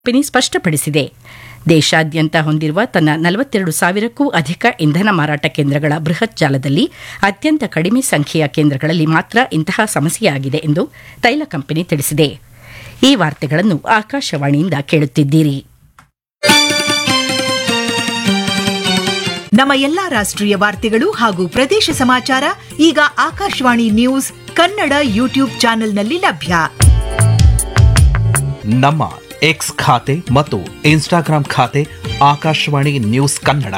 company ಸ್ಪಷ್ಟಪಡಿಸಿದೆ ದೇಶಾದ್ಯಂತ ಹೊಂದಿರುವ ತನ್ನ ನಲವತ್ತೆರಡು ಸಾವಿರಕ್ಕೂ ಅಧಿಕ ಇಂಧನ ಮಾರಾಟ ಕೇಂದ್ರಗಳ ಬೃಹತ್ ಜಾಲದಲ್ಲಿ ಅತ್ಯಂತ ಕಡಿಮೆ ಸಂಖ್ಯೆಯ ಕೇಂದ್ರಗಳಲ್ಲಿ ಮಾತ್ರ ಇಂತಹ ಸಮಸ್ಯೆಯಾಗಿದೆ ಎಂದು ತೈಲ ಕಂಪನಿ ತಿಳಿಸಿದೆ ಈ ವಾರ್ತೆಗಳನ್ನು ಆಕಾಶವಾಣಿಯಿಂದ ಕೇಳುತ್ತಿದ್ದೀರಿ ನಮ್ಮ ಎಲ್ಲಾ ರಾಷ್ಟ್ರೀಯ ವಾರ್ತೆಗಳು ಹಾಗೂ ಪ್ರದೇಶ ಸಮಾಚಾರ ಈಗ ಆಕಾಶವಾಣಿ ನ್ಯೂಸ್ ಕನ್ನಡ ಯೂಟ್ಯೂಬ್ ಚಾನೆಲ್ನಲ್ಲಿ ಲಭ್ಯ ನಮ್ಮ ಎಕ್ಸ್ ಖಾತೆ ಮತ್ತು ಇನ್ಸ್ಟಾಗ್ರಾಂ ಖಾತೆ ಆಕಾಶವಾಣಿ ನ್ಯೂಸ್ ಕನ್ನಡ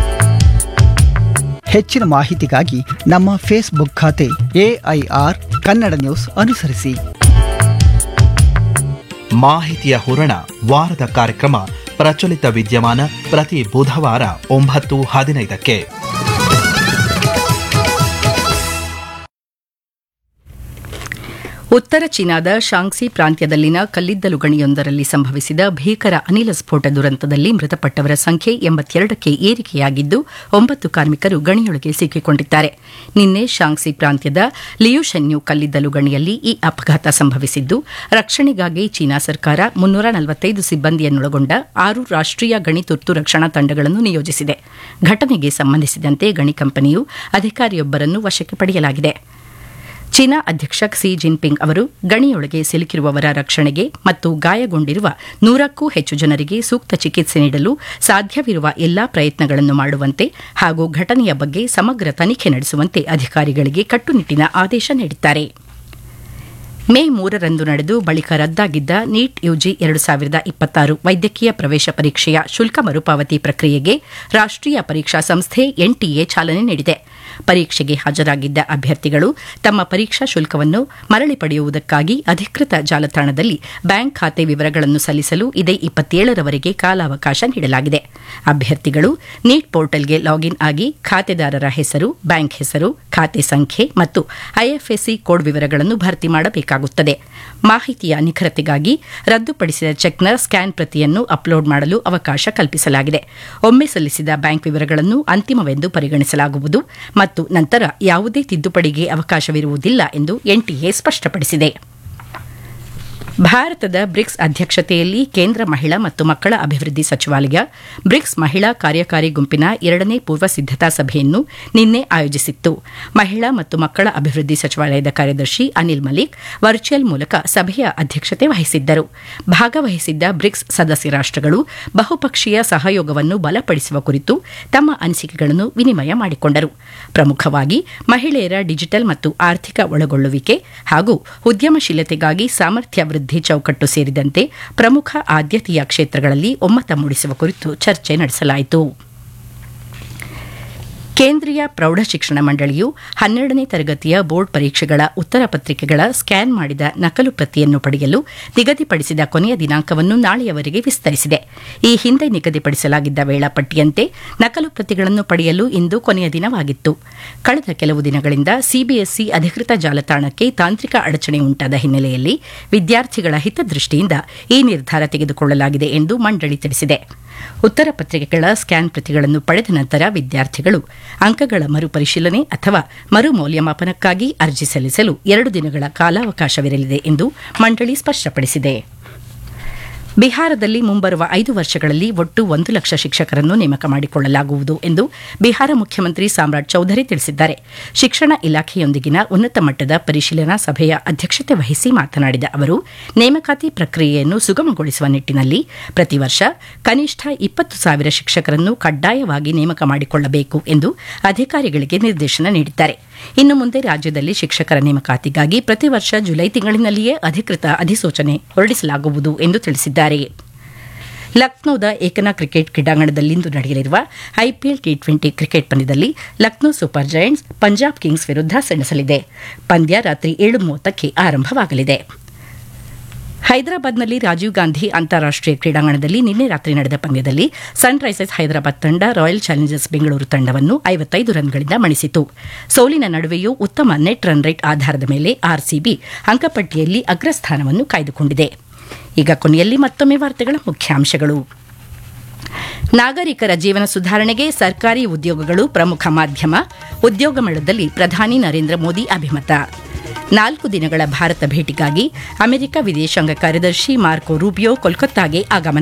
ಹೆಚ್ಚಿನ ಮಾಹಿತಿಗಾಗಿ ನಮ್ಮ ಫೇಸ್ಬುಕ್ ಖಾತೆ ಎಐಆರ್ ಕನ್ನಡ ನ್ಯೂಸ್ ಅನುಸರಿಸಿ ಮಾಹಿತಿಯ ಹೂರಣ ವಾರದ ಕಾರ್ಯಕ್ರಮ ಪ್ರಚಲಿತ ವಿದ್ಯಮಾನ ಪ್ರತಿ ಬುಧವಾರ ಒಂಬತ್ತು ಹದಿನೈದಕ್ಕೆ ಉತ್ತರ ಚೀನಾದ ಶಾಂಗ್ಸಿ ಪ್ರಾಂತ್ಯದಲ್ಲಿನ ಕಲ್ಲಿದ್ದಲು ಗಣಿಯೊಂದರಲ್ಲಿ ಸಂಭವಿಸಿದ ಭೀಕರ ಅನಿಲ ಸ್ಫೋಟ ದುರಂತದಲ್ಲಿ ಮೃತಪಟ್ಟವರ ಸಂಖ್ಯೆ ಎಂಬತ್ತೆರಡಕ್ಕೆ ಏರಿಕೆಯಾಗಿದ್ದು ಒಂಬತ್ತು ಕಾರ್ಮಿಕರು ಗಣಿಯೊಳಗೆ ಸಿಕ್ಕಿಕೊಂಡಿದ್ದಾರೆ ನಿನ್ನೆ ಶಾಂಗ್ಸಿ ಪ್ರಾಂತ್ಯದ ಲಿಯುಶೆನ್ಯು ಕಲ್ಲಿದ್ದಲು ಗಣಿಯಲ್ಲಿ ಈ ಅಪಘಾತ ಸಂಭವಿಸಿದ್ದು ರಕ್ಷಣೆಗಾಗಿ ಚೀನಾ ಸರ್ಕಾರ ಮುನ್ನೂರ ನಲವತ್ತೈದು ಸಿಬ್ಬಂದಿಯನ್ನೊಳಗೊಂಡ ಆರು ರಾಷ್ಟೀಯ ಗಣಿ ತುರ್ತು ರಕ್ಷಣಾ ತಂಡಗಳನ್ನು ನಿಯೋಜಿಸಿದೆ ಘಟನೆಗೆ ಸಂಬಂಧಿಸಿದಂತೆ ಗಣಿ ಕಂಪನಿಯು ಅಧಿಕಾರಿಯೊಬ್ಬರನ್ನು ವಶಕ್ಕೆ ಪಡೆಯಲಾಗಿದೆ ಚೀನಾ ಅಧ್ಯಕ್ಷ ಕ್ಸಿ ಜಿನ್ಪಿಂಗ್ ಅವರು ಗಣಿಯೊಳಗೆ ಸಿಲುಕಿರುವವರ ರಕ್ಷಣೆಗೆ ಮತ್ತು ಗಾಯಗೊಂಡಿರುವ ನೂರಕ್ಕೂ ಹೆಚ್ಚು ಜನರಿಗೆ ಸೂಕ್ತ ಚಿಕಿತ್ಸೆ ನೀಡಲು ಸಾಧ್ಯವಿರುವ ಎಲ್ಲಾ ಪ್ರಯತ್ನಗಳನ್ನು ಮಾಡುವಂತೆ ಹಾಗೂ ಘಟನೆಯ ಬಗ್ಗೆ ಸಮಗ್ರ ತನಿಖೆ ನಡೆಸುವಂತೆ ಅಧಿಕಾರಿಗಳಿಗೆ ಕಟ್ಟುನಿಟ್ಟಿನ ಆದೇಶ ನೀಡಿದ್ದಾರೆ ಮೇ ಮೂರರಂದು ನಡೆದು ಬಳಿಕ ರದ್ದಾಗಿದ್ದ ನೀಟ್ ಯುಜಿ ಎರಡು ಸಾವಿರದ ಇಪ್ಪತ್ತಾರು ವೈದ್ಯಕೀಯ ಪ್ರವೇಶ ಪರೀಕ್ಷೆಯ ಶುಲ್ಕ ಮರುಪಾವತಿ ಪ್ರಕ್ರಿಯೆಗೆ ರಾಷ್ಟೀಯ ಪರೀಕ್ಷಾ ಸಂಸ್ಥೆ ಎನ್ಟಿಎ ಚಾಲನೆ ನೀಡಿದೆ ಪರೀಕ್ಷೆಗೆ ಹಾಜರಾಗಿದ್ದ ಅಭ್ಯರ್ಥಿಗಳು ತಮ್ಮ ಪರೀಕ್ಷಾ ಶುಲ್ಕವನ್ನು ಮರಳಿ ಪಡೆಯುವುದಕ್ಕಾಗಿ ಅಧಿಕೃತ ಜಾಲತಾಣದಲ್ಲಿ ಬ್ಯಾಂಕ್ ಖಾತೆ ವಿವರಗಳನ್ನು ಸಲ್ಲಿಸಲು ಇದೇ ಇಪ್ಪತ್ತೇಳರವರೆಗೆ ಕಾಲಾವಕಾಶ ನೀಡಲಾಗಿದೆ ಅಭ್ಯರ್ಥಿಗಳು ನೀಟ್ ಪೋರ್ಟಲ್ಗೆ ಲಾಗಿನ್ ಆಗಿ ಖಾತೆದಾರರ ಹೆಸರು ಬ್ಯಾಂಕ್ ಹೆಸರು ಖಾತೆ ಸಂಖ್ಯೆ ಮತ್ತು ಐಎಫ್ಎಸ್ಸಿ ಕೋಡ್ ವಿವರಗಳನ್ನು ಭರ್ತಿ ಮಾಡಬೇಕಾಗುತ್ತದೆ ಮಾಹಿತಿಯ ನಿಖರತೆಗಾಗಿ ರದ್ದುಪಡಿಸಿದ ಚೆಕ್ನ ಸ್ಕ್ಯಾನ್ ಪ್ರತಿಯನ್ನು ಅಪ್ಲೋಡ್ ಮಾಡಲು ಅವಕಾಶ ಕಲ್ಪಿಸಲಾಗಿದೆ ಒಮ್ಮೆ ಸಲ್ಲಿಸಿದ ಬ್ಯಾಂಕ್ ವಿವರಗಳನ್ನು ಅಂತಿಮವೆಂದು ಪರಿಗಣಿಸಲಾಗುವುದು ಮತ್ತು ನಂತರ ಯಾವುದೇ ತಿದ್ದುಪಡಿಗೆ ಅವಕಾಶವಿರುವುದಿಲ್ಲ ಎಂದು ಎನ್ಟಿಎ ಸ್ಪಷ್ಟಪಡಿಸಿದೆ ಭಾರತದ ಬ್ರಿಕ್ಸ್ ಅಧ್ಯಕ್ಷತೆಯಲ್ಲಿ ಕೇಂದ್ರ ಮಹಿಳಾ ಮತ್ತು ಮಕ್ಕಳ ಅಭಿವೃದ್ಧಿ ಸಚಿವಾಲಯ ಬ್ರಿಕ್ಸ್ ಮಹಿಳಾ ಕಾರ್ಯಕಾರಿ ಗುಂಪಿನ ಎರಡನೇ ಪೂರ್ವ ಸಿದ್ದತಾ ಸಭೆಯನ್ನು ನಿನ್ನೆ ಆಯೋಜಿಸಿತ್ತು ಮಹಿಳಾ ಮತ್ತು ಮಕ್ಕಳ ಅಭಿವೃದ್ಧಿ ಸಚಿವಾಲಯದ ಕಾರ್ಯದರ್ಶಿ ಅನಿಲ್ ಮಲಿಕ್ ವರ್ಚುವಲ್ ಮೂಲಕ ಸಭೆಯ ಅಧ್ಯಕ್ಷತೆ ವಹಿಸಿದ್ದರು ಭಾಗವಹಿಸಿದ್ದ ಬ್ರಿಕ್ಸ್ ಸದಸ್ಯ ರಾಷ್ಟಗಳು ಬಹುಪಕ್ಷೀಯ ಸಹಯೋಗವನ್ನು ಬಲಪಡಿಸುವ ಕುರಿತು ತಮ್ಮ ಅನಿಸಿಕೆಗಳನ್ನು ವಿನಿಮಯ ಮಾಡಿಕೊಂಡರು ಪ್ರಮುಖವಾಗಿ ಮಹಿಳೆಯರ ಡಿಜಿಟಲ್ ಮತ್ತು ಆರ್ಥಿಕ ಒಳಗೊಳ್ಳುವಿಕೆ ಹಾಗೂ ಉದ್ಯಮಶೀಲತೆಗಾಗಿ ಸಾಮರ್ಥ್ಯ ವೃದ್ಧಿ ಚೌಕಟ್ಟು ಸೇರಿದಂತೆ ಪ್ರಮುಖ ಆದ್ಯತೆಯ ಕ್ಷೇತ್ರಗಳಲ್ಲಿ ಒಮ್ಮತ ಮೂಡಿಸುವ ಕುರಿತು ಚರ್ಚೆ ನಡೆಸಲಾಯಿತು ಕೇಂದ್ರೀಯ ಪ್ರೌಢಶಿಕ್ಷಣ ಮಂಡಳಿಯು ಹನ್ನೆರಡನೇ ತರಗತಿಯ ಬೋರ್ಡ್ ಪರೀಕ್ಷೆಗಳ ಉತ್ತರ ಪತ್ರಿಕೆಗಳ ಸ್ಕ್ಯಾನ್ ಮಾಡಿದ ನಕಲು ಪ್ರತಿಯನ್ನು ಪಡೆಯಲು ನಿಗದಿಪಡಿಸಿದ ಕೊನೆಯ ದಿನಾಂಕವನ್ನು ನಾಳೆಯವರೆಗೆ ವಿಸ್ತರಿಸಿದೆ ಈ ಹಿಂದೆ ನಿಗದಿಪಡಿಸಲಾಗಿದ್ದ ವೇಳಾಪಟ್ಟಿಯಂತೆ ನಕಲು ಪ್ರತಿಗಳನ್ನು ಪಡೆಯಲು ಇಂದು ಕೊನೆಯ ದಿನವಾಗಿತ್ತು ಕಳೆದ ಕೆಲವು ದಿನಗಳಿಂದ ಸಿಬಿಎಸ್ಇ ಅಧಿಕೃತ ಜಾಲತಾಣಕ್ಕೆ ತಾಂತ್ರಿಕ ಅಡಚಣೆ ಉಂಟಾದ ಹಿನ್ನೆಲೆಯಲ್ಲಿ ವಿದ್ಯಾರ್ಥಿಗಳ ಹಿತದೃಷ್ಟಿಯಿಂದ ಈ ನಿರ್ಧಾರ ತೆಗೆದುಕೊಳ್ಳಲಾಗಿದೆ ಎಂದು ಮಂಡಳಿ ತಿಳಿಸಿದೆ ಉತ್ತರ ಪತ್ರಿಕೆಗಳ ಸ್ಕ್ಯಾನ್ ಪ್ರತಿಗಳನ್ನು ಪಡೆದ ನಂತರ ವಿದ್ಯಾರ್ಥಿಗಳು ಅಂಕಗಳ ಮರುಪರಿಶೀಲನೆ ಅಥವಾ ಮರು ಮೌಲ್ಯಮಾಪನಕ್ಕಾಗಿ ಅರ್ಜಿ ಸಲ್ಲಿಸಲು ಎರಡು ದಿನಗಳ ಕಾಲಾವಕಾಶವಿರಲಿದೆ ಎಂದು ಮಂಡಳಿ ಸ್ಪಷ್ಟಪಡಿಸಿದೆ ಬಿಹಾರದಲ್ಲಿ ಮುಂಬರುವ ಐದು ವರ್ಷಗಳಲ್ಲಿ ಒಟ್ಟು ಒಂದು ಲಕ್ಷ ಶಿಕ್ಷಕರನ್ನು ನೇಮಕ ಮಾಡಿಕೊಳ್ಳಲಾಗುವುದು ಎಂದು ಬಿಹಾರ ಮುಖ್ಯಮಂತ್ರಿ ಸಾಮ್ರಾಟ್ ಚೌಧರಿ ತಿಳಿಸಿದ್ದಾರೆ ಶಿಕ್ಷಣ ಇಲಾಖೆಯೊಂದಿಗಿನ ಉನ್ನತ ಮಟ್ಟದ ಪರಿಶೀಲನಾ ಸಭೆಯ ಅಧ್ಯಕ್ಷತೆ ವಹಿಸಿ ಮಾತನಾಡಿದ ಅವರು ನೇಮಕಾತಿ ಪ್ರಕ್ರಿಯೆಯನ್ನು ಸುಗಮಗೊಳಿಸುವ ನಿಟ್ಟಿನಲ್ಲಿ ಪ್ರತಿ ವರ್ಷ ಕನಿಷ್ಠ ಇಪ್ಪತ್ತು ಸಾವಿರ ಶಿಕ್ಷಕರನ್ನು ಕಡ್ಡಾಯವಾಗಿ ನೇಮಕ ಮಾಡಿಕೊಳ್ಳಬೇಕು ಎಂದು ಅಧಿಕಾರಿಗಳಿಗೆ ನಿರ್ದೇಶನ ನೀಡಿದ್ದಾರೆ ಇನ್ನು ಮುಂದೆ ರಾಜ್ಯದಲ್ಲಿ ಶಿಕ್ಷಕರ ನೇಮಕಾತಿಗಾಗಿ ಪ್ರತಿ ವರ್ಷ ಜುಲೈ ತಿಂಗಳಿನಲ್ಲಿಯೇ ಅಧಿಕೃತ ಅಧಿಸೂಚನೆ ಹೊರಡಿಸಲಾಗುವುದು ಎಂದು ತಿಳಿಸಿದ್ದಾರೆ ಲಕ್ನೋದ ಏಕನಾ ಕ್ರಿಕೆಟ್ ಕ್ರೀಡಾಂಗಣದಲ್ಲಿಂದು ನಡೆಯಲಿರುವ ಐಪಿಎಲ್ ಟಿ ಟ್ವೆಂಟಿ ಕ್ರಿಕೆಟ್ ಪಂದ್ಯದಲ್ಲಿ Lucknow super giants Punjab kings ವಿರುದ್ಧ ಸೆಣಸಲಿದೆ ಪಂದ್ಯ ರಾತ್ರಿ ಏಳು ಮೂವತ್ತಕ್ಕೆ ಆರಂಭವಾಗಲಿದೆ ಹೈದರಾಬಾದ್ನಲ್ಲಿ ರಾಜೀವ್ ಗಾಂಧಿ ಅಂತಾರಾಷ್ಟೀಯ ಕ್ರೀಡಾಂಗಣದಲ್ಲಿ ನಿನ್ನೆ ರಾತ್ರಿ ನಡೆದ ಪಂದ್ಯದಲ್ಲಿ ಸನ್ ರೈಸರ್ಸ್ ಹೈದರಾಬಾದ್ ತಂಡ ರಾಯಲ್ ಚಾಲೆಂಜರ್ಸ್ ಬೆಂಗಳೂರು ತಂಡವನ್ನು ಐವತ್ತೈದು ರನ್ಗಳಿಂದ ಮಣಿಸಿತು ಸೋಲಿನ ನಡುವೆಯೂ ಉತ್ತಮ ನೆಟ್ ರನ್ ರೇಟ್ ಆಧಾರದ ಮೇಲೆ ಆರ್ಸಿಬಿ ಅಂಕಪಟ್ಟಿಯಲ್ಲಿ ಅಗ್ರಸ್ಥಾನವನ್ನು ಕಾಯ್ದುಕೊಂಡಿದೆ ಈಗ ಕೊನೆಯಲ್ಲಿ ಮತ್ತೊಮ್ಮೆ ವಾರ್ತೆಗಳ ಮುಖ್ಯಾಂಶಗಳು ನಾಗರಿಕರ ಜೀವನ ಸುಧಾರಣೆಗೆ ಸರ್ಕಾರಿ ಉದ್ಯೋಗಗಳು ಪ್ರಮುಖ ಮಾಧ್ಯಮ ಉದ್ಯೋಗ ಮೇಳದಲ್ಲಿ ಪ್ರಧಾನಿ ನರೇಂದ್ರ ಮೋದಿ ಅಭಿಮತ ನಾಲ್ಕು ದಿನಗಳ ಭಾರತ ಭೇಟಿಗಾಗಿ ಅಮೆರಿಕ ವಿದೇಶಾಂಗ ಕಾರ್ಯದರ್ಶಿ ಮಾರ್ಕೊ ರೂಬಿಯೋ ಕೋಲ್ಕತ್ತಾಗೆ ಆಗಮನ